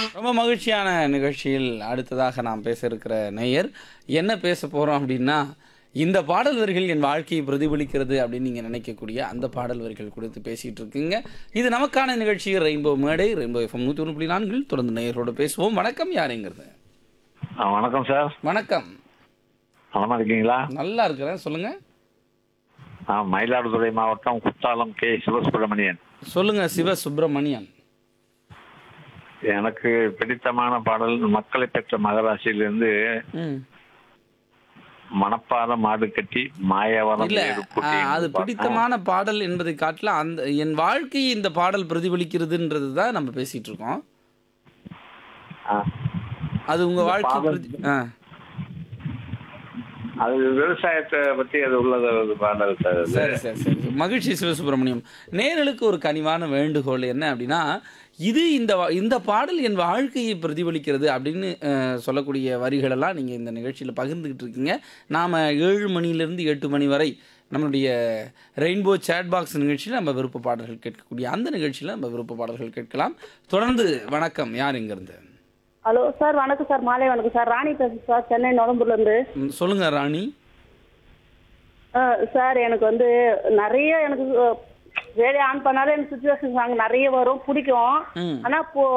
ரொம்ப மகிழ்ச்சியான நிகழ்ச்சியில் அடுத்ததாக நாம் பேச இருக்கிற நேயர் என்ன பேச போகிறோம் அப்படின்னா இந்த பாடல் வரிகள் என் வாழ்க்கையை பிரதிபலிக்கிறது அப்படின்னு நீங்கள் நினைக்கக்கூடிய அந்த பாடல் வரிகள் குறித்து பேசிகிட்டு இருக்கீங்க இது நமக்கான நிகழ்ச்சி ரெயின்போ மேடை ரெயின்போ எஃப்எம் நூற்றி ஒன்று புள்ளி நான்கில் தொடர்ந்து நேயரோடு பேசுவோம் வணக்கம் யாருங்கிறது ஆ, வணக்கம் சார் வணக்கம் நலமா இருக்கீங்களா நல்லா இருக்கிறேன் சொல்லுங்கள் நான் மயிலாடுதுறை மாவட்டம் குத்தாலம் கே சிவசுப்பிரமணியன் சொல்லுங்க சிவ சுப்பிரமணியன் எனக்கு பிடித்தமான பாடல் மக்களை பெற்ற மகராசியிலிருந்து ம் மணப்பாறை மாடு கட்டி மாயவரம் இல்ல ஏறு ஆ, பூட்டி அது பா- பிடித்தமான பாடல் என்பதை காட்டில அந்த என் வாழ்க்கையை இந்த பாடல் பிரதிபலிக்கிறதுன்றது தான் நம்ம பேசிட்டு இருக்கோம் ஆ. அது உங்க வாழ்க்கை பாடல் பிரதி- ஆ. அது விவசாயத்தை பத்தி அது உள்ளது ஒரு பாடல் சார் அது. சரி சரி சரி மகிழ்ச்சி சிவசுப்பிரமணியம் நேர்களுக்கு ஒரு கனிவான வேண்டுகோள் என்ன அப்படின்னா இது இந்த வா- இந்த பாடல் என் வாழ்க்கையை பிரதிபலிக்கிறது அப்படின்னு அஹ், சொல்லக்கூடிய வரிகளெல்லாம் நீங்கள் இந்த நிகழ்ச்சியில் பகிர்ந்துக்கிட்டு இருக்கீங்க நாம் ஏழு மணிலேருந்து எட்டு மணி வரை நம்மளுடைய ரெயின்போ சேட் பாக்ஸ் நிகழ்ச்சியில் நம்ம விருப்ப பாடல்கள் கேட்கக்கூடிய அந்த நிகழ்ச்சியில் நம்ம விருப்ப பாடல்கள் கேட்கலாம் தொடர்ந்து வணக்கம் யார் இங்கேருந்து ஹலோ சார் வணக்கம் சார் மாலை வணக்கம் சார் ராணி பேசுறேன் சார் சென்னை நுழம்பூர்ல இருந்து ம், சொல்லுங்க ராணி ஆ, சார் எனக்கு வந்து நிறைய எனக்கு ரேடியோ ஆன் பண்ணாலே எனக்கு சுச்சுவேஷன் சாங் நிறைய வரும் பிடிக்கும் ம் ஆனா இப்போ